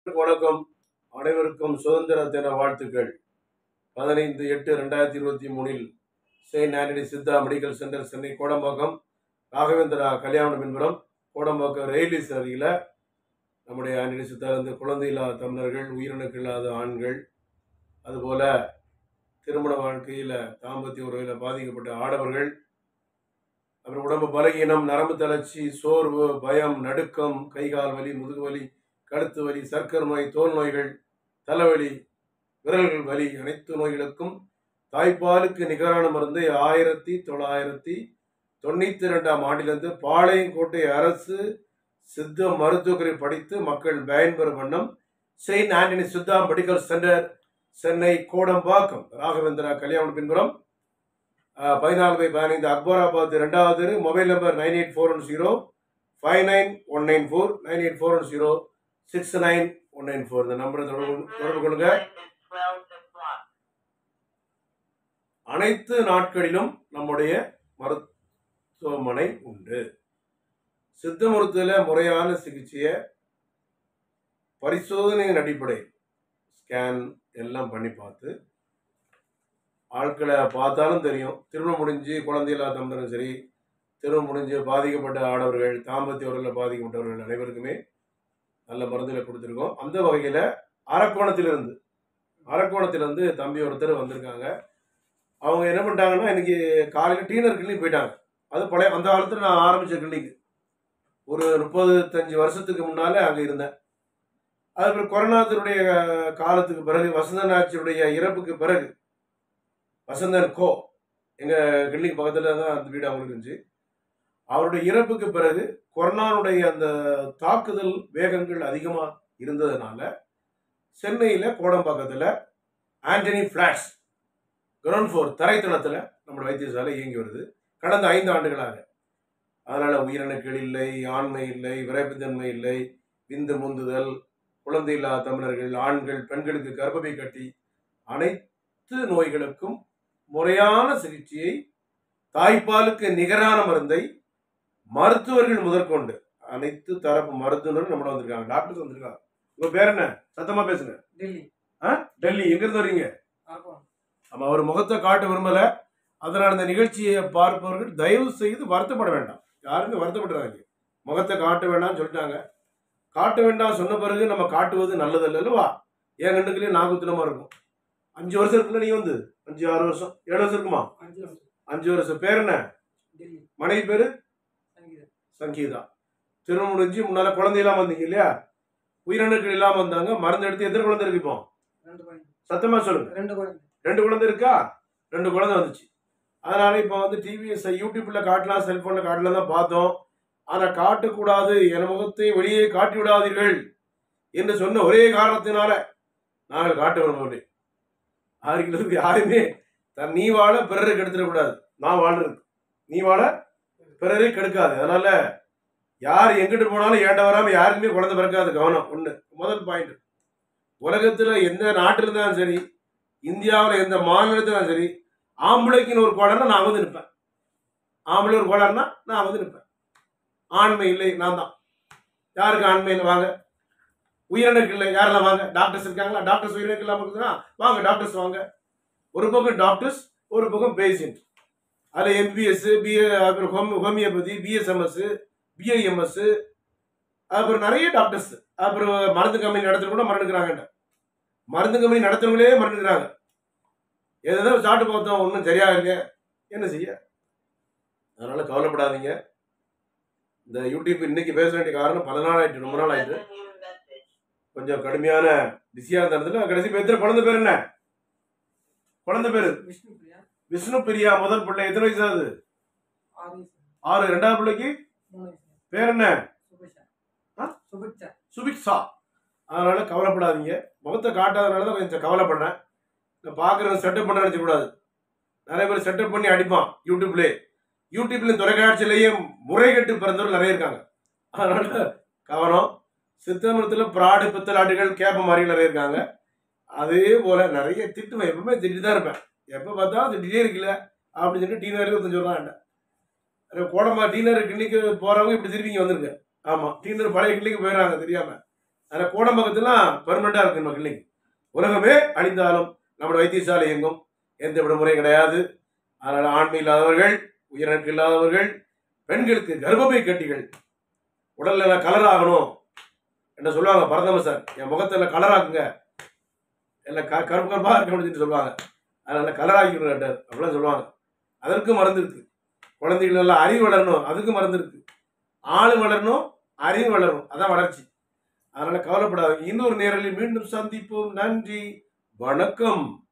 வணக்கம் அனைவருக்கும் சுதந்திர தின வாழ்த்துக்கள் பதினைந்து எட்டு ரெண்டாயிரத்தி இருபத்தி மூணில் Saint Anthony Siddha medical centre Chennai Kodambakkam Raghavendra கல்யாண மின்புரம் கோடம்பாக்கம் ரயில்வேஸ் அருகில் நம்முடைய ஆண்டனி சித்தா இருந்து குழந்தை இல்லாத தமிழர்கள் உயிரினக்கு இல்லாத ஆண்கள் அதுபோல திருமண வாழ்க்கையில் தாம்பத்திய உறவில் பாதிக்கப்பட்ட ஆடவர்கள் அப்புறம் உடம்பு பலகீனம் நரம்பு தளர்ச்சி சோர்வு பயம் நடுக்கம் கை கால் வலி முதுகு வலி கழுத்து வலி சர்க்கரை நோய் தோல் நோய்கள் தலைவலி விரல்கள் வலி அனைத்து நோய்களுக்கும் தாய்ப்பாலுக்கு நிகரான மருந்தை ஆயிரத்தி தொள்ளாயிரத்தி தொண்ணூற்றி ரெண்டாம் ஆண்டிலிருந்து பாளையங்கோட்டை அரசு சித்த மருத்துவரை படித்து மக்கள் பயன்பெறும் வண்ணம் Saint Anthony Siddha medical centre Chennai Kodambakkam Raghavendra கல்யாண பின்புறம் பதினாலு பை பதினைந்து அக்பராபாத் ரெண்டாவது தெரு, mobile number nine eight four one zero five nine one nine four nine eight four one zero six nine one nine four இந்த நம்பரை தொடர்பு தொடர்பு கொள்ளுங்க அனைத்து நாட்களிலும் நம்முடைய மருத்துவமனை உண்டு சித்த மருத்துவத்தில் முறையான சிகிச்சையை பரிசோதனையின் அடிப்படை ஸ்கேன் எல்லாம் பண்ணி பார்த்து ஆட்களை பார்த்தாலும் தெரியும் திருமணம் முடிஞ்சு குழந்தை இல்லாத தமிழரும் சரி திருமணம் முடிஞ்சு பாதிக்கப்பட்ட ஆடவர்கள் தாம்பத்திய உறவில் பாதிக்கப்பட்டவர்கள் அனைவருக்குமே நல்ல மருந்துகளை கொடுத்துருக்கோம் அந்த வகையில் அரக்கோணத்திலிருந்து அரக்கோணத்திலிருந்து தம்பி ஒருத்தர் வந்திருக்காங்க அவங்க என்ன பண்ணிட்டாங்கன்னா இன்னைக்கு காலையில் டீனர் கிளினிக் போயிட்டாங்க அது பழைய அந்த காலத்தில் நான் ஆரம்பித்த கிளினிக் ஒரு முப்பத்தஞ்சு வருஷத்துக்கு முன்னால் அங்கே இருந்தேன் அதுக்கப்புறம் கொரோனாத்தினுடைய காலத்துக்கு பிறகு வசந்தன் ஆட்சியுடைய இறப்புக்கு பிறகு வசந்தன் கோ எங்கள் கிளினிக் பக்கத்தில் தான் அந்த வீடு அவங்களுக்கு இருந்துச்சு அவருடைய இறப்புக்கு பிறகு கொரோனாவுடைய அந்த தாக்குதல் வேகங்கள் அதிகமாக இருந்ததுனால சென்னையில் கோடம்பாக்கத்தில் ஆண்டனி ஃப்ளாஷ் கிரவுண்ட் ஃப்ளோர் தரைத்தளத்தில் நம்மளோட வைத்தியசாலை இயங்கி வருது கடந்த ஐந்து ஆண்டுகளாக அதனால் உயிரணுக்கள் இல்லை ஆண்மை இல்லை விரைப்புத்தன்மை இல்லை விந்து முந்துதல் குழந்தை இல்லாத தமிழர்கள் ஆண்கள் பெண்களுக்கு கர்ப்பப்பை கட்டி அனைத்து நோய்களுக்கும் முறையான சிகிச்சையை தாய்ப்பாலுக்கு நிகரான மருந்தை மருத்துவர்கள் முதற்கொண்டு அனைத்து தரப்பு மருத்துவர்கள் நம்மள வந்திருக்காங்க டாக்டர்ஸ் வந்திருக்காங்க உங்க பேர் என்ன சத்தமா பேசுங்க டெல்லி டெல்லி எங்க இருந்து வரீங்க ஆமாம் நம்ம அவர் முகத்தை காட்ட விரும்பல அதனால் இந்த நிகழ்ச்சியை பார்ப்பவர்கள் தயவு செய்து வருத்தப்பட வேண்டாம் யாருமே வருத்தப்படுறாங்க முகத்தை காட்ட வேண்டாம்னு சொல்லிட்டாங்க காட்ட வேண்டாம் சொன்ன பிறகு நம்ம காட்டுவது நல்லது இல்லைல்லவா என் கண்டுக்குள்ளேயே நாகுத்தனமா இருக்கும் அஞ்சு வருஷம் இருக்குல்ல நீ வந்து அஞ்சு ஆறு வருஷம் ஏழு வருஷம் இருக்குமா அஞ்சு வருஷம் அஞ்சு வருஷம் பேர் என்ன டெல்லி மனைவி பேரு சங்கீதம் சங்கீதா திருமணம் முடிஞ்சு முன்னால குழந்தை இல்லாம வந்தீங்க இல்லையா உயிரணுக்கள் இல்லாம வந்தாங்க மருந்து எடுத்து எத்தனை குழந்தை இருக்கு இப்போ ரெண்டு குழந்தை சத்தமா சொல்லுங்க ரெண்டு குழந்தை ரெண்டு குழந்தை இருக்கா ரெண்டு குழந்தை வந்துச்சு அதனால இப்போ வந்து டிவிஎஸ் யூடியூப்ல காட்டலாம் செல்போன்ல காட்டலாம் தான் பார்த்தோம் ஆனா காட்டக்கூடாது என் முகத்தை வெளியே காட்டி விடாதீர்கள் என்று சொன்ன ஒரே காரணத்தினால நாங்கள் காட்ட விரும்பவில்லை ஆறுகளுக்கு யாருமே தன் நீ வாழ பிறரை கெடுத்துடக்கூடாது நான் வாழ்றது நீ வாழ பிறரை கெடுக்காது அதனால யார் எங்கிட்டு போனாலும் ஏண்ட வராம யாருக்குமே குழந்தை பிறக்காது கவனம் ஒண்ணு முதல் பாயிண்ட் உலகத்துல எந்த நாட்டில் இருந்தாலும் சரி இந்தியாவில் எந்த மாநிலத்திலும் சரி ஆம்பளைக்குன்னு ஒரு கோடர்னா நான் வந்து நிற்பேன் ஆம்பளை ஒரு கோடர்னா நான் வந்து நிற்பேன் ஆண்மை இல்லை நான் தான் யாருக்கு ஆண்மை இல்லை வாங்க உயிரினக்கு இல்லை யாரெல்லாம் வாங்க டாக்டர்ஸ் இருக்காங்களா டாக்டர்ஸ் உயிரினக்கு இல்லாமல் இருக்குதுன்னா வாங்க டாக்டர்ஸ் வாங்க ஒரு பக்கம் டாக்டர்ஸ் ஒரு பக்கம் பேஷண்ட் அதில் எம்பிஎஸ் பிஏ அப்புறம் ஹோம் ஹோமியோபதி பிஎஸ்எம்எஸ் பிஐஎம்எஸ் அப்புறம் நிறைய டாக்டர்ஸ் அப்புறம் மருந்து கம்பெனி நடத்துகிற கூட மறந்துக்கிறாங்க மருந்து கம்பெனி நடத்துறவங்களே மறந்துக்கிறாங்க ஏதோ சாப்பிட்டு பார்த்தோம் ஒன்றும் சரியா இல்லை என்ன செய்ய அதனால கவலைப்படாதீங்க இந்த யூடியூப் இன்னைக்கு பேச வேண்டிய காரணம் பல நாள் ஆயிட்டு ரொம்ப நாள் ஆயிட்டு கொஞ்சம் கடுமையான பிஸியாக இருந்த இடத்துல கடைசி பேர் எத்தனை குழந்தை பேர் என்ன குழந்தை பேர் விஷ்ணு பிரியா விஷ்ணு பிரியா முதல் பிள்ளை எத்தனை வயசு ஆகுது ஆறு வயசு ஆறு ரெண்டாவது பிள்ளைக்கு மூணு வயசு பேர் என்ன சுபிக்ஷா ஆ? சுபிக்ஷா சுபிக்ஷா அதனால கவலைப்படாதீங்க முகத்தை காட்டாதனால தான் கொஞ்சம் கவலைப்படுறேன் நான் பார்க்குறத செட்டப் பண்ண நினச்சக்கூடாது நிறைய பேர் செட்டப் பண்ணி அடிப்பான் யூடியூப்லேயே யூடியூப்லேயும் தொலைக்காட்சியிலையும் முறைகெட்டு பிறந்தவர்கள் நிறைய இருக்காங்க அதனால கவனம் சித்தமரத்தில் பிராடு பித்தலாட்டுகள் கேப்ப மாதிரி நிறைய இருக்காங்க அதே போல் நிறைய திட்டுவேன் எப்பவுமே திட்டு தான் இருப்பேன் எப்போ பார்த்தாலும் திட்டிகிட்டே இருக்கல அப்படின்னு சொல்லிட்டு டீனர் ஒருத்தன் சொல்கிறான் கோடம்பா டீனர் கிளினிக்கு போகிறவங்க இப்படி திருப்பி இங்கே வந்திருக்க ஆமாம் டீனர் பழைய கிளினிக்கு போயிடுறாங்க தெரியாமல் அதில் கோடம்பக்கத்துலாம் பெர்மனண்டாக இருக்கு நம்ம கிளினிக் உலகமே அழிந்தாலும் நம்முடைய வைத்தியசாலை எங்கும் எந்த விடுமுறையும் கிடையாது அதனால் ஆண்மை இல்லாதவர்கள் உயிரிழப்பு இல்லாதவர்கள் பெண்களுக்கு கர்ப்பப்பை கட்டிகள் உடல்ல கலர் ஆகணும் என்ன சொல்லுவாங்க பரதம சார் என் முகத்துல கலர் ஆக்குங்க எல்லாம் க கருப்பு கருப்பா இருக்கணும்னு சொல்லிட்டு சொல்லுவாங்க அதனால கலர் ஆக்கிக்கணும் டாக்டர் அப்படிலாம் சொல்லுவாங்க அதற்கும் மருந்து இருக்கு குழந்தைகள் நல்லா அறிவு வளரணும் அதுக்கும் மருந்து இருக்கு ஆள் வளரணும் அறிவு வளரணும் அதான் வளர்ச்சி அதனால கவலைப்படாதீங்க இன்னொரு நேரலில் மீண்டும் சந்திப்போம் நன்றி வணக்கம்